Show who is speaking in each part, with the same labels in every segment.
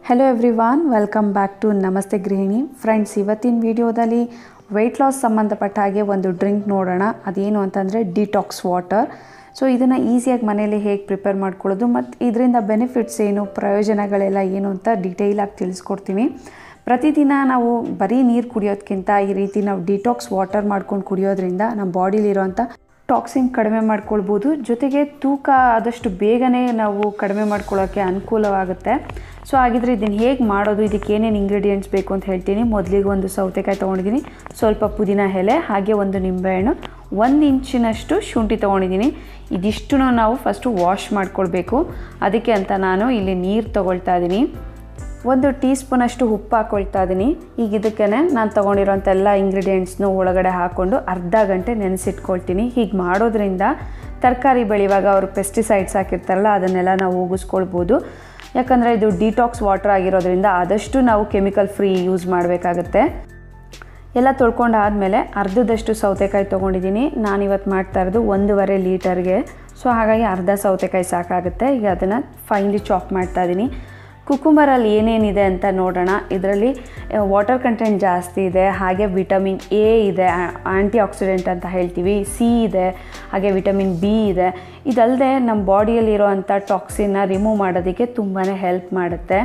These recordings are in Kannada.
Speaker 1: hello everyone welcome back to Namaste Gruhini friends ಇವತ್ತಿನ ವಿಡಿಯೋದಲ್ಲಿ ವೆಯ್ಟ್ ಲಾಸ್ ಸಂಬಂಧಪಟ್ಟ ಹಾಗೆ ಒಂದು ಡ್ರಿಂಕ್ ನೋಡೋಣ ಅದೇನು ಅಂತಂದರೆ ಡಿಟಾಕ್ಸ್ ವಾಟರ್ ಸೊ ಇದನ್ನು ಈಸಿಯಾಗಿ ಮನೇಲಿ ಹೇಗೆ ಪ್ರಿಪೇರ್ ಮಾಡ್ಕೊಳ್ಳೋದು ಮತ್ತು ಇದರಿಂದ ಬೆನಿಫಿಟ್ಸ್ ಏನು ಪ್ರಯೋಜನಗಳೆಲ್ಲ ಏನು ಅಂತ ಡೀಟೇಲಾಗಿ ತಿಳಿಸ್ಕೊಡ್ತೀನಿ ಪ್ರತಿದಿನ ನಾವು ಬರೀ ನೀರು ಕುಡಿಯೋದಕ್ಕಿಂತ ಈ ರೀತಿ ನಾವು ಡಿಟಾಕ್ಸ್ ವಾಟರ್ ಮಾಡ್ಕೊಂಡು ಕುಡಿಯೋದ್ರಿಂದ ನಮ್ಮ ಬಾಡಿಲಿರೋಂಥ ಟಾಕ್ಸಿನ್ ಕಡಿಮೆ ಮಾಡ್ಕೊಳ್ಬೋದು ಜೊತೆಗೆ ತೂಕ ಆದಷ್ಟು ಬೇಗನೆ ನಾವು ಕಡಿಮೆ ಮಾಡ್ಕೊಳ್ಳೋಕ್ಕೆ ಅನುಕೂಲವಾಗುತ್ತೆ ಸೊ ಹಾಗಿದ್ರೆ ಇದನ್ನು ಹೇಗೆ ಮಾಡೋದು ಇದಕ್ಕೆ ಏನೇನು ಇಂಗ್ರೀಡಿಯೆಂಟ್ಸ್ ಬೇಕು ಅಂತ ಹೇಳ್ತೀನಿ ಮೊದಲಿಗೆ ಒಂದು ಸೌತೆಕಾಯಿ ತೊಗೊಂಡಿದ್ದೀನಿ ಸ್ವಲ್ಪ ಪುದೀನ ಎಲೆ ಹಾಗೆ ಒಂದು ನಿಂಬೆಹಣ್ಣು ಒಂದು ಇಂಚಿನಷ್ಟು ಶುಂಠಿ ತೊಗೊಂಡಿದ್ದೀನಿ ಇದಿಷ್ಟು ನಾವು ಫಸ್ಟು ವಾಶ್ ಮಾಡ್ಕೊಳ್ಬೇಕು ಅದಕ್ಕೆ ಅಂತ ನಾನು ಇಲ್ಲಿ ನೀರು ತೊಗೊಳ್ತಾ ಇದ್ದೀನಿ ಒಂದು ಟೀ ಸ್ಪೂನಷ್ಟು ಉಪ್ಪು ಹಾಕ್ಕೊಳ್ತಾ ಇದ್ದೀನಿ ಈಗ ಇದಕ್ಕೆ ನಾನು ತೊಗೊಂಡಿರೋಂಥ ಎಲ್ಲ ಇಂಗ್ರೀಡಿಯೆಂಟ್ಸ್ನು ಒಳಗಡೆ ಹಾಕ್ಕೊಂಡು ಅರ್ಧ ಗಂಟೆ ನೆನೆಸಿಟ್ಕೊಳ್ತೀನಿ ಹೀಗೆ ಮಾಡೋದ್ರಿಂದ ತರಕಾರಿ ಬೆಳೆಯುವಾಗ ಅವರು ಪೆಸ್ಟಿಸೈಡ್ಸ್ ಹಾಕಿರ್ತಾರಲ್ಲ ಅದನ್ನೆಲ್ಲ ನಾವು ಹೋಗಿಸ್ಕೊಳ್ಬೋದು ಯಾಕಂದರೆ ಇದು ಡಿಟಾಕ್ಸ್ ವಾಟರ್ ಆಗಿರೋದ್ರಿಂದ ಆದಷ್ಟು ನಾವು ಕೆಮಿಕಲ್ ಫ್ರೀ ಯೂಸ್ ಮಾಡಬೇಕಾಗತ್ತೆ ಎಲ್ಲ ತೊಳ್ಕೊಂಡು ಆದಮೇಲೆ ಅರ್ಧದಷ್ಟು ಸೌತೆಕಾಯಿ ತೊಗೊಂಡಿದ್ದೀನಿ ನಾನು ಇವತ್ತು ಮಾಡ್ತಾ ಇರೋದು ಒಂದೂವರೆ ಲೀಟರ್ಗೆ ಸೊ ಹಾಗಾಗಿ ಅರ್ಧ ಸೌತೆಕಾಯಿ ಸಾಕಾಗುತ್ತೆ ಈಗ ಅದನ್ನು ಫೈನ್ಲಿ ಚಾಪ್ ಮಾಡ್ತಾ ಇದ್ದೀನಿ ಕುಕುಂಬರಲ್ಲಿ ಏನೇನಿದೆ ಅಂತ ನೋಡೋಣ ಇದರಲ್ಲಿ ವಾಟರ್ ಕಂಟೆಂಟ್ ಜಾಸ್ತಿ ಇದೆ ಹಾಗೆ ವಿಟಮಿನ್ ಎ ಇದೆ ಆ್ಯಂಟಿ ಆಕ್ಸಿಡೆಂಟ್ ಅಂತ ಹೇಳ್ತೀವಿ ಸಿ ಇದೆ ಹಾಗೆ ವಿಟಮಿನ್ ಬಿ ಇದೆ ಇದಲ್ಲದೆ ನಮ್ಮ ಬಾಡಿಯಲ್ಲಿರೋವಂಥ ಟಾಕ್ಸಿನ್ನ ರಿಮೂವ್ ಮಾಡೋದಕ್ಕೆ ತುಂಬಾ ಹೆಲ್ಪ್ ಮಾಡುತ್ತೆ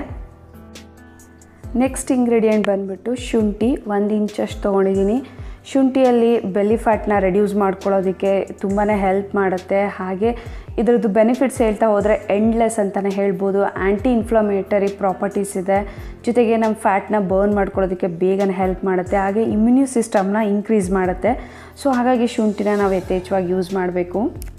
Speaker 1: ನೆಕ್ಸ್ಟ್ ಇಂಗ್ರೀಡಿಯೆಂಟ್ ಬಂದುಬಿಟ್ಟು ಶುಂಠಿ ಒಂದು ಇಂಚಷ್ಟು ತೊಗೊಂಡಿದ್ದೀನಿ ಶುಂಠಿಯಲ್ಲಿ ಬೆಲ್ಲಿ ಫ್ಯಾಟ್ನ ರೆಡ್ಯೂಸ್ ಮಾಡ್ಕೊಳ್ಳೋದಕ್ಕೆ ತುಂಬಾ ಹೆಲ್ಪ್ ಮಾಡುತ್ತೆ ಹಾಗೆ ಇದರದ್ದು ಬೆನಿಫಿಟ್ಸ್ ಹೇಳ್ತಾ ಹೋದರೆ ಎಂಡ್ಲೆಸ್ ಅಂತಲೇ ಹೇಳ್ಬೋದು ಆ್ಯಂಟಿ ಇನ್ಫ್ಲಮೇಟರಿ ಪ್ರಾಪರ್ಟೀಸ್ ಇದೆ ಜೊತೆಗೆ ನಮ್ಮ ಫ್ಯಾಟ್ನ ಬರ್ನ್ ಮಾಡ್ಕೊಳ್ಳೋದಕ್ಕೆ ಬೇಗನೆ ಹೆಲ್ಪ್ ಮಾಡುತ್ತೆ ಹಾಗೆ ಇಮ್ಯುನ್ಯೂ ಸಿಸ್ಟಮ್ನ ಇನ್ಕ್ರೀಸ್ ಮಾಡುತ್ತೆ ಸೊ ಹಾಗಾಗಿ ಶುಂಠಿನ ನಾವು ಯಥೇಚ್ಛವಾಗಿ ಯೂಸ್ ಮಾಡಬೇಕು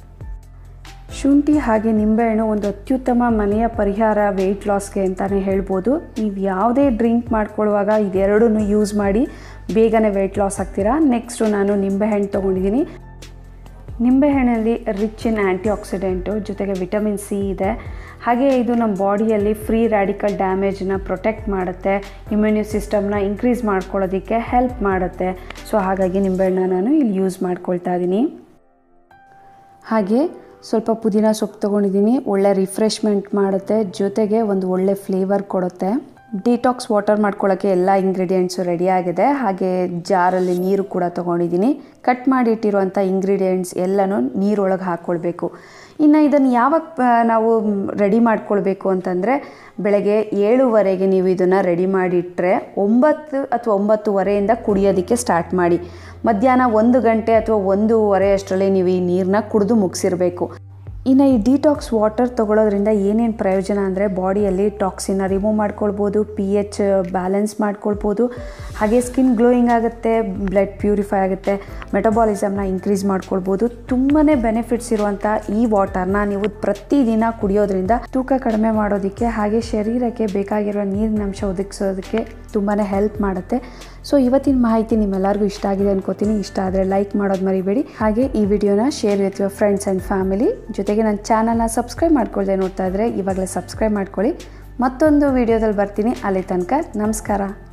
Speaker 1: ಶುಂಠಿ ಹಾಗೆ ನಿಂಬೆಹಣ್ಣು ಒಂದು ಅತ್ಯುತ್ತಮ ಮನೆಯ ಪರಿಹಾರ ವೆಯ್ಟ್ ಲಾಸ್ಗೆ ಅಂತಲೇ ಹೇಳ್ಬೋದು ನೀವು ಯಾವುದೇ ಡ್ರಿಂಕ್ ಮಾಡ್ಕೊಳ್ಳುವಾಗ ಇದೆರಡೂ ಯೂಸ್ ಮಾಡಿ ಬೇಗನೆ ವೆಯ್ಟ್ ಲಾಸ್ ಆಗ್ತೀರಾ ನೆಕ್ಸ್ಟು ನಾನು ನಿಂಬೆಹಣ್ಣು ತೊಗೊಂಡಿದ್ದೀನಿ ನಿಂಬೆಹಣ್ಣಲ್ಲಿ ರಿಚ್ ಇನ್ ಆ್ಯಂಟಿ ಆಕ್ಸಿಡೆಂಟು ಜೊತೆಗೆ ವಿಟಮಿನ್ ಸಿ ಇದೆ ಹಾಗೆ ಇದು ನಮ್ಮ ಬಾಡಿಯಲ್ಲಿ ಫ್ರೀ ರ್ಯಾಡಿಕಲ್ ಡ್ಯಾಮೇಜನ್ನ ಪ್ರೊಟೆಕ್ಟ್ ಮಾಡುತ್ತೆ ಇಮ್ಯುನ್ಯೂ ಸಿಸ್ಟಮ್ನ ಇನ್ಕ್ರೀಸ್ ಮಾಡ್ಕೊಳ್ಳೋದಕ್ಕೆ ಹೆಲ್ಪ್ ಮಾಡುತ್ತೆ ಸೊ ಹಾಗಾಗಿ ನಿಂಬೆಹಣ್ಣು ನಾನು ಇಲ್ಲಿ ಯೂಸ್ ಮಾಡ್ಕೊಳ್ತಾ ಇದ್ದೀನಿ ಹಾಗೆ ಸ್ವಲ್ಪ ಪುದೀನ ಸೊಪ್ಪು ತೊಗೊಂಡಿದ್ದೀನಿ ಒಳ್ಳೆ ರಿಫ್ರೆಶ್ಮೆಂಟ್ ಮಾಡುತ್ತೆ ಜೊತೆಗೆ ಒಂದು ಒಳ್ಳೆ ಫ್ಲೇವರ್ ಕೊಡುತ್ತೆ ಡಿಟಾಕ್ಸ್ ವಾಟರ್ ಮಾಡ್ಕೊಳ್ಳೋಕ್ಕೆ ಎಲ್ಲ ಇಂಗ್ರೀಡಿಯೆಂಟ್ಸು ರೆಡಿಯಾಗಿದೆ ಹಾಗೆ ಜಾರಲ್ಲಿ ನೀರು ಕೂಡ ತೊಗೊಂಡಿದ್ದೀನಿ ಕಟ್ ಮಾಡಿ ಇಟ್ಟಿರುವಂಥ ಇಂಗ್ರೀಡಿಯೆಂಟ್ಸ್ ಎಲ್ಲನೂ ನೀರೊಳಗೆ ಹಾಕ್ಕೊಳ್ಬೇಕು ಇನ್ನು ಇದನ್ನು ಯಾವಾಗ ನಾವು ರೆಡಿ ಮಾಡ್ಕೊಳ್ಬೇಕು ಅಂತಂದರೆ ಬೆಳಗ್ಗೆ ಏಳುವರೆಗೆ ನೀವು ಇದನ್ನು ರೆಡಿ ಮಾಡಿಟ್ರೆ ಒಂಬತ್ತು ಅಥವಾ ಒಂಬತ್ತುವರೆಯಿಂದ ಕುಡಿಯೋದಕ್ಕೆ ಸ್ಟಾರ್ಟ್ ಮಾಡಿ ಮಧ್ಯಾಹ್ನ ಒಂದು ಗಂಟೆ ಅಥವಾ ಒಂದೂವರೆ ಅಷ್ಟರಲ್ಲಿ ನೀವು ಈ ನೀರನ್ನ ಕುಡಿದು ಮುಗಿಸಿರಬೇಕು ಇನ್ನು ಈ ಡಿಟಾಕ್ಸ್ ವಾಟರ್ ತೊಗೊಳೋದ್ರಿಂದ ಏನೇನು ಪ್ರಯೋಜನ ಅಂದರೆ ಬಾಡಿಯಲ್ಲಿ ಟಾಕ್ಸಿನ ರಿಮೂವ್ ಮಾಡ್ಕೊಳ್ಬೋದು ಪಿ ಎಚ್ ಬ್ಯಾಲೆನ್ಸ್ ಮಾಡ್ಕೊಳ್ಬೋದು ಹಾಗೆ ಸ್ಕಿನ್ ಗ್ಲೋಯಿಂಗ್ ಆಗುತ್ತೆ ಬ್ಲಡ್ ಪ್ಯೂರಿಫೈ ಆಗುತ್ತೆ ಮೆಟಬಾಲಿಸಮ್ನ ಇನ್ಕ್ರೀಸ್ ಮಾಡ್ಕೊಳ್ಬೋದು ತುಂಬಾ ಬೆನಿಫಿಟ್ಸ್ ಇರುವಂಥ ಈ ವಾಟರ್ನ ನೀವು ಪ್ರತಿದಿನ ಕುಡಿಯೋದ್ರಿಂದ ತೂಕ ಕಡಿಮೆ ಮಾಡೋದಕ್ಕೆ ಹಾಗೆ ಶರೀರಕ್ಕೆ ಬೇಕಾಗಿರೋ ನೀರಿನ ಅಂಶ ಒದಗಿಸೋದಕ್ಕೆ ತುಂಬಾ ಹೆಲ್ಪ್ ಮಾಡುತ್ತೆ ಸೊ ಇವತ್ತಿನ ಮಾಹಿತಿ ನಿಮ್ಮೆಲ್ಲರಿಗೂ ಇಷ್ಟ ಆಗಿದೆ ಅನ್ಕೋತೀನಿ ಇಷ್ಟ ಆದರೆ ಲೈಕ್ ಮಾಡೋದು ಮರಿಬೇಡಿ ಹಾಗೆ ಈ ವಿಡಿಯೋನ share with your friends and family ಜೊತೆಗೆ ನನ್ನ ಚಾನಲ್ನ ಸಬ್ಸ್ಕ್ರೈಬ್ ಮಾಡ್ಕೊಳ್ದೆ ನೋಡ್ತಾ ಇದ್ದರೆ ಇವಾಗಲೇ ಸಬ್ಸ್ಕ್ರೈಬ್ ಮಾಡ್ಕೊಳ್ಳಿ ಮತ್ತೊಂದು ವಿಡಿಯೋದಲ್ಲಿ ಬರ್ತೀನಿ ಅಲ್ಲಿ ತನಕ ನಮಸ್ಕಾರ